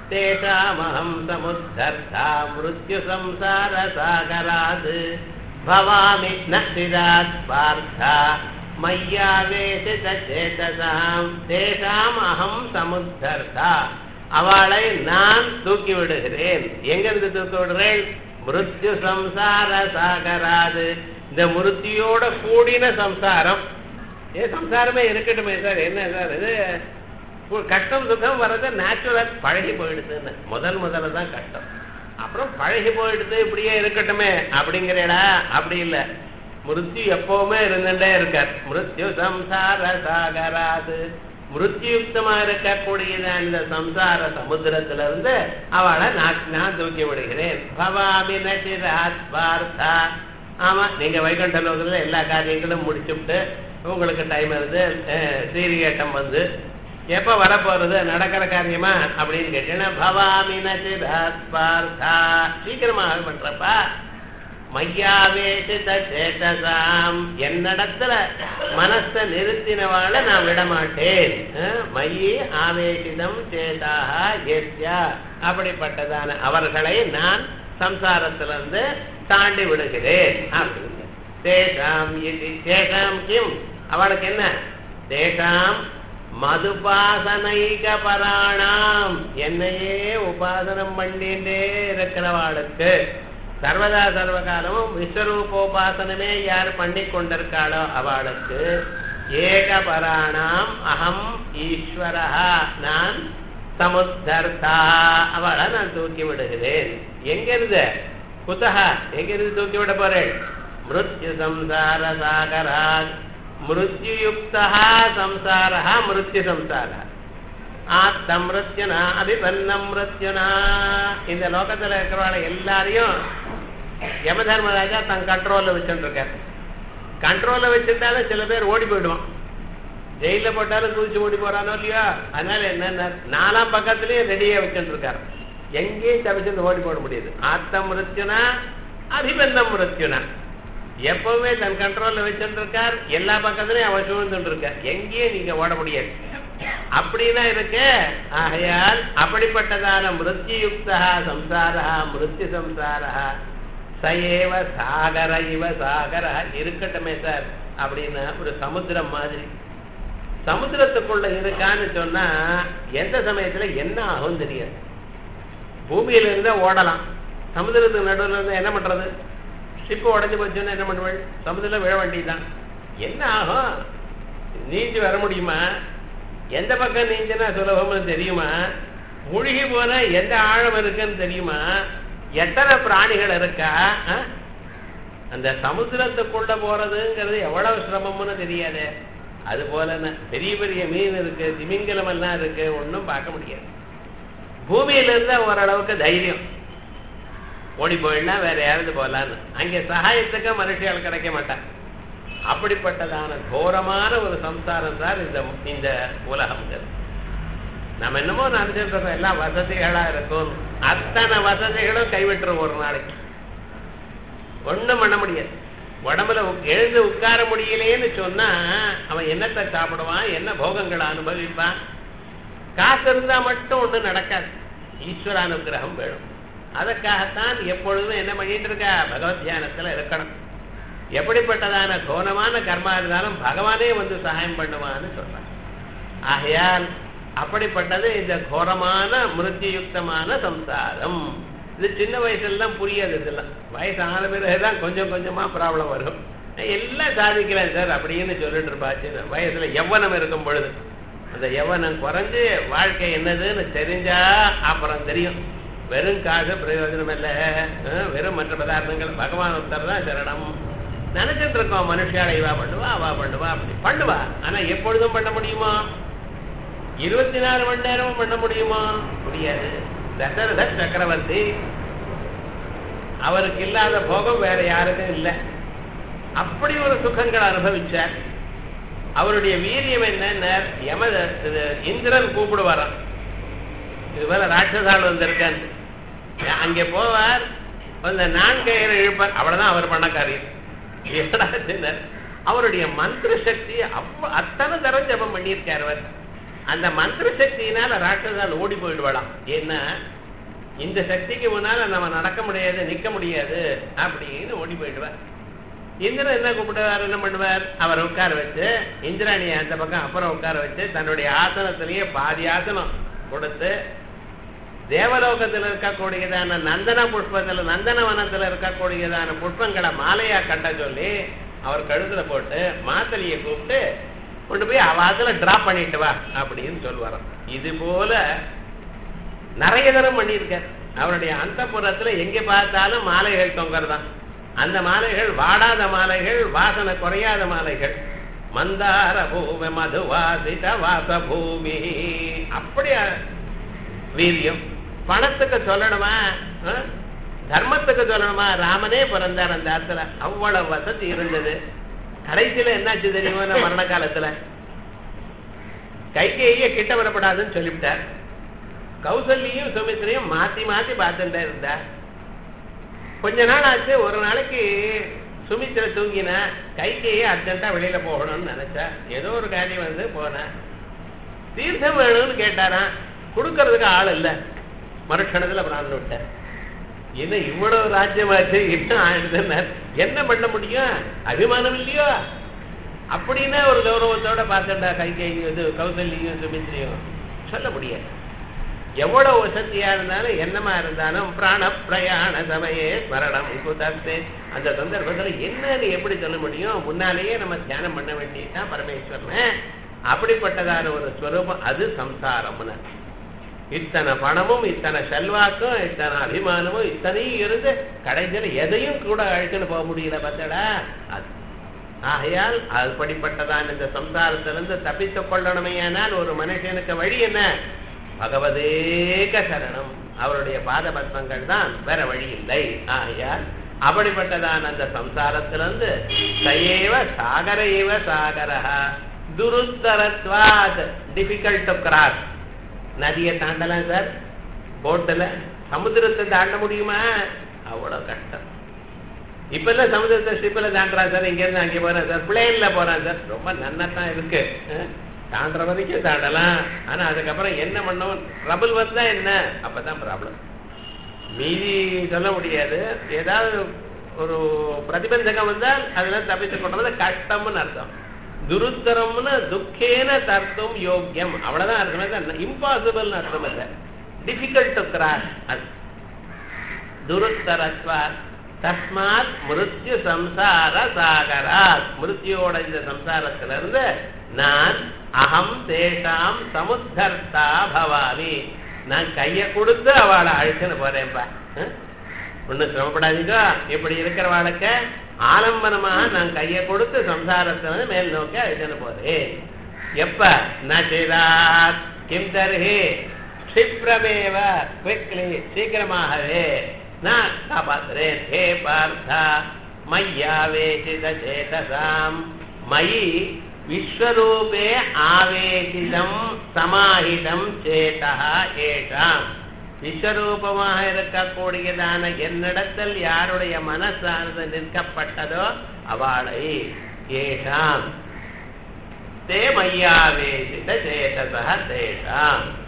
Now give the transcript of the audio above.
தேஷாமஹம் சமுத்தர்த்தா மிருத்யு சம்சார சாகராத் பவாமி நசிராத் பார்த்தா மையாவேசித சேதசாம் தேஷாம் அகம் சமுத்தர்த்தா அவளை நான் தூக்கி விடுகிறேன் எங்கிருந்து தூக்கி விடுறேன் மிருத்யு சம்சார சாகராது இந்த மிருத்தியோட கூடின சம்சாரம் ஏ சம்சாரமே இருக்கட்டுமே சார் என்ன சார் இது ஒரு கஷ்டம் சுகம் வர்றது நேச்சுரல் பழகி போயிடுதுன்னு முதல் முதல்ல தான் கஷ்டம் அப்புறம் பழகி போயிடுது இப்படியே இருக்கட்டுமே அப்படிங்கிறடா அப்படி இல்லை மிருத்யு எப்பவுமே இருந்துட்டே இருக்கார் மிருத்யு சம்சார சாகராது மிருத்யுக்தமா இருக்கக்கூடியதான இந்த சம்சார சமுத்திரத்துல இருந்து அவளை நான் நான் தூக்கி விடுகிறேன் பவாமி நசிராத் பார்த்தா ஆமா நீங்க வைகுண்ட லோகத்துல எல்லா காரியங்களும் முடிச்சுட்டு உங்களுக்கு டைம் இருந்து ஸ்ரீரிகேட்டம் வந்து எப்ப வரப்போறது நடக்கிற காரியமா அப்படின்னு கேட்டீங்கன்னா பவாமி நசிராத் பார்த்தா சீக்கிரமாக பண்றப்பா மையாவேசித சேதசாம் என்னிடத்துல மனச நிறுத்தினவாள நான் விடமாட்டேன் அஹ், மயி ஆவேசிதம் சேதாக எஸ்யா அப்படிப்பட்டதான அவர்களை நான் சம்சாரத்திலிருந்து தாண்டி விடுகிறேன் அப்படின்னு தேசாம் இது தேசாம் கிம் அவளுக்கு என்ன தேசாம் மதுபாசனைக பராணாம் என்னையே உபாசனம் பண்ணிட்டே இருக்கிறவாளுக்கு சர்வதா சர்வகாலமும் விஸ்வரூபோபாசனமே யார் பண்ணி கொண்டிருக்காளோ அவளுக்கு ஏகபராணாம் அகம் ஈஸ்வரா நான் சமுத்தர்த்தா அவளை நான் தூக்கி விடுகிறேன் எங்கிருந்து குத்தகா எங்கிருந்து தூக்கி விட போறேன் மிருத்யு சம்சார சாகராத் மிருத்யுயுக்தா சம்சாரா மிருத்யு சம்சாரா ஆத்தம் மிருத்யுனா அபிபன்னம் மிருத்யுனா இந்த லோகத்துல இருக்கிறவங்க எல்லாரையும் யம தர்மராஜா தன் கண்ட்ரோல்ல வச்சுட்டு இருக்காரு கண்ட்ரோல்ல வச்சிருந்தாலும் சில பேர் ஓடி போயிடுவான் ஜெயில போட்டாலும் குதிச்சு ஓடி போறானோ இல்லையா அதனால என்னன்னா நாலாம் பக்கத்துலயும் ரெடியா வச்சுட்டு இருக்காரு எங்கேயும் தவிச்சு ஓடி போட முடியுது ஆத்தம் மிருத்யுனா அபிபந்தம் மிருத்யுனா எப்பவுமே தன் கண்ட்ரோல்ல வச்சுட்டு இருக்கார் எல்லா பக்கத்துலயும் அவன் சூழ்ந்துட்டு இருக்கார் எங்கேயும் நீங்க ஓட முடியாது அப்படின்னா இருக்கு ஆகையால் அப்படிப்பட்டதான மிருத்யுக்தா சம்சாரா மிருத்யு சம்சாரா சயேவ சாகர இவ சாகர இருக்கட்டுமே சார் அப்படின்னு ஒரு சமுத்திரம் மாதிரி சமுத்திரத்துக்குள்ள இருக்கான்னு சொன்னா எந்த சமயத்துல என்ன ஆகும் தெரியாது பூமியில இருந்தா ஓடலாம் சமுதிரத்துக்கு நடுவில் இருந்தா என்ன பண்றது ஷிப்பு உடஞ்சு போச்சுன்னா என்ன பண்ணுவேன் சமுதிரம் விழ வேண்டியதுதான் என்ன ஆகும் நீந்தி வர முடியுமா எந்த பக்கம் நீந்தினா சுலபம்னு தெரியுமா முழுகி போனா எந்த ஆழம் இருக்குன்னு தெரியுமா எத்தனை பிராணிகள் இருக்கா ஆ? அந்த சமுத்திரத்துக்குள்ள போறதுங்கிறது எவ்வளவு சிரமம்னு தெரியாது அது போல பெரிய பெரிய மீன் இருக்கு திமிங்கலம் எல்லாம் இருக்கு ஒன்றும் பார்க்க முடியாது பூமியில இருந்தா ஓரளவுக்கு தைரியம் ஓடி போயிடலாம் வேற யாராவது போகலான்னு அங்கே சகாயத்துக்கு மனுஷியால் கிடைக்க மாட்டான் அப்படிப்பட்டதான கோரமான ஒரு சம்சாரம் தான் இந்த இந்த உலகம்ங்கிறது நம்ம என்னமோ நினைச்சிட்டு இருக்கோம் எல்லாம் வசதிகளா இருக்கும் அத்தனை வசதிகளும் கைவிட்டுரும் ஒரு நாளைக்கு ஒண்ணும் பண்ண முடியாது உடம்புல உக்- எழுந்து உட்கார முடியலேன்னு சொன்னா அவன் என்னத்தை சாப்பிடுவான் என்ன போகங்களை அனுபவிப்பான் காசு இருந்தா மட்டும் ஒண்ணும் நடக்காது ஈஸ்வர அனுகிரகம் வேணும் அதற்காகத்தான் எப்பொழுதும் என்ன பண்ணிட்டு இருக்கா பகவத் தியானத்துல இருக்கணும் எப்படிப்பட்டதான கோணமான கர்மா இருந்தாலும் பகவானே வந்து சகாயம் பண்ணுவான்னு சொல்றான் ஆகையால் அப்படிப்பட்டது இந்த கோரமான மிருத்தியுக்தமான சம்சாரம் இது சின்ன வயசுல தான் புரியாது இதெல்லாம் வயசு ஆன பிறகுதான் கொஞ்சம் கொஞ்சமா ப்ராப்ளம் வரும் எல்லாம் சாதிக்கலாம் சார் அப்படின்னு சொல்லிட்டு இருப்பா சின்ன வயசுல எவ்வனம் இருக்கும் பொழுது அந்த எவ்வனம் குறைஞ்சு வாழ்க்கை என்னதுன்னு தெரிஞ்சா அப்புறம் தெரியும் வெறும் காசு பிரயோஜனம் இல்லை அஹ், வெறும் மற்ற பதார்த்தங்கள் பகவான் ஒருத்தர் தான் சரணம் நினைச்சிட்டு இருக்கோம் மனுஷால இவா பண்ணுவா அவா பண்ணுவா அப்படி பண்ணுவா ஆனா எப்பொழுதும் பண்ண முடியுமா இருபத்தி நாலு மணி நேரமும் பண்ண முடியுமா முடியாது தசரத சக்கரவர்த்தி அவருக்கு இல்லாத போகம் வேற யாருக்கும் இல்லை அப்படி ஒரு சுகங்கள் அனுபவிச்சார் அவருடைய வீரியம் என்ன யம இது இந்திரன் கூப்பிடுவாராம் இது போல ராட்சசால் வந்திருக்கான் அங்கே போவார் அந்த நான்கயிறு இழுப்பார் அவ்வளவுதான் அவர் பண்ண காரியம் என்னடா சின்னர் அவருடைய மந்திர சக்தி அவ்வ அத்தனை தரம் ஜபம் பண்ணியிருக்கார் அவர் அந்த மந்திர சக்தியினால ராட்சசால் ஓடி போயிடுவாளாம் ஏன்னா இந்த சக்திக்கு முன்னால நம்ம நடக்க முடியாது நிக்க முடியாது அப்படின்னு ஓடி போயிடுவார் இந்திரன் என்ன கூப்பிடுவார் என்ன பண்ணுவார் அவர் உட்கார வச்சு இந்திராணியை அந்த பக்கம் அப்புறம் உட்கார வச்சு தன்னுடைய ஆசனத்திலேயே பாதி ஆசனம் கொடுத்து தேவலோகத்தில் இருக்கக்கூடியதான நந்தன புஷ்பத்தில் நந்தனவனத்தில் இருக்கக்கூடியதான புஷ்பங்களை மாலையா கட்ட சொல்லி அவர் கழுத்துல போட்டு மாத்தலியை கூப்பிட்டு கொண்டு போய் அவாத்துல டிராப் பண்ணிட்டு வா அப்படின்னு சொல்லுவாராம் இது போல நிறைய தரம் பண்ணியிருக்கார் அவருடைய அந்த புறத்துல எங்க பார்த்தாலும் மாலைகள் தொங்கறதான் அந்த மாலைகள் வாடாத மாலைகள் வாசனை குறையாத மாலைகள் மந்தார பூமி மதுவாசித வாச பூமி அப்படி வீரியம் பணத்துக்கு சொல்லணுமா ஆ? தர்மத்துக்கு சொல்லணுமா ராமனே பிறந்தார் அந்த ஆத்துல அவ்வளவு வசதி இருந்தது கடைசியில என்னாச்சு தெரியுமா இந்த மரண காலத்துல கைகேயே கிட்ட வரப்படாதுன்னு சொல்லிவிட்டார் கௌசல்யும் சுமித்ரையும் மாத்தி மாத்தி பார்த்துட்டே இருந்தா கொஞ்ச நாள் ஆச்சு ஒரு நாளைக்கு சுமித்ரை தூங்கினா கைகேயே அர்ஜென்ட்டா வெளியில போகணும்னு நினைச்சா ஏதோ ஒரு காரியம் வந்து போனா தீர்த்தம் வேணும்னு கேட்டாராம் கொடுக்கறதுக்கு ஆள் இல்ல மறுக்ஷணத்துல பிராணம் விட்டார் என்ன இவ்வளவு ராஜ்யமாச்சு என்ன ஆயிடுதுன்னு என்ன பண்ண முடியும் அபிமானம் இல்லையோ அப்படின்னா ஒரு கௌரவத்தோட பார்த்துட்டா கைகை இது கௌசல்யும் சுமித்ரியும் சொல்ல முடியாது எவ்வளவு வசதியா இருந்தாலும் என்னமா இருந்தாலும் பிராண பிரயாண சமயே ஸ்மரணம் குதர்த்தே அந்த சந்தர்ப்பத்துல என்னன்னு எப்படி சொல்ல முடியும் முன்னாலேயே நம்ம தியானம் பண்ண வேண்டியதுதான் பரமேஸ்வரன் அப்படிப்பட்டதான ஒரு ஸ்வரூபம் அது சம்சாரம்னு இத்தனை பணமும் இத்தனை செல்வாக்கும் இத்தனை அபிமானமும் இத்தனையும் இருந்து கடைசியில் எதையும் கூட அழைச்சுன்னு போக முடியல பார்த்தடா அது ஆகையால் அப்படிப்பட்டதான் இந்த சம்சாரத்திலிருந்து தப்பித்துக் கொள்ளணுமையானால் ஒரு மனுஷனுக்கு வழி என்ன பகவதேக சரணம் அவருடைய பாத பத்மங்கள் தான் வேற வழி இல்லை ஆகையால் அப்படிப்பட்டதான் அந்த சம்சாரத்திலிருந்து சயேவ சாகர ஏவ சாகரஹா துருத்தரத்வாத் டிஃபிகல்ட் டு கிராஸ் நதியை தாண்டலாம் சார் போட்டில் சமுத்திரத்தை தாண்ட முடியுமா அவ்வளவு கஷ்டம் இப்ப எல்லாம் சமுதிரத்தை ஷிப்பில் தாண்டுறான் சார் இங்க இருந்து அங்கே போறேன் சார் பிளேன்ல போறான் சார் ரொம்ப நன்னத்தான் இருக்கு அஹ், தாண்டுற வரைக்கும் தாண்டலாம் ஆனா அதுக்கப்புறம் என்ன பண்ணணும் ட்ரபிள் வந்தா என்ன அப்பதான் ப்ராப்ளம் மீதி சொல்ல முடியாது ஏதாவது ஒரு பிரதிபந்தகம் வந்தால் அதுல தப்பித்துக் கொண்டது கஷ்டம்னு அர்த்தம் துருத்தரம்னு துக்கேன தர்த்தம் யோக்கியம் அவ்வளவுதான் அர்த்தம் இம்பாசிபிள் அர்த்தம் இல்லை டிஃபிகல்ட் டு கிராஸ் அது துருத்தரத்வாத் தஸ்மாத் மிருத்யு சம்சார சாகராத் மிருத்யோட இந்த சம்சாரத்திலிருந்து நான் அகம் தேஷாம் சமுத்தர்த்தா பவாமி நான் கைய கொடுத்து அவளை அழைச்சுன்னு போறேன்ப்பா ஒன்னும் சிரமப்படாதீங்க இப்படி இருக்கிறவாளுக்கு ஆலம்பனமாக நான் கையை கொடுத்து சம்சாரத்தை வந்து மேல் நோக்கி அழைச்சுன்னு போறேன் எப்ப நச்சிராத் கிம் தர்ஹி க்ஷிப்ரமேவ குவிக்லி சீக்கிரமாகவே நான் காப்பாத்துறேன் ஹே பார்த்தா மையாவேசித சேதசாம் மயி விஸ்வரூபே ஆவேசிதம் சமாஹிதம் சேதா ஏஷாம் விஸ்வரூபமாக இருக்கக்கூடியதான என்னிடத்தில் யாருடைய மனசானது நிற்கப்பட்டதோ அவளை ஏஷாம் தே மையாவேசித சேதசா தேஷாம்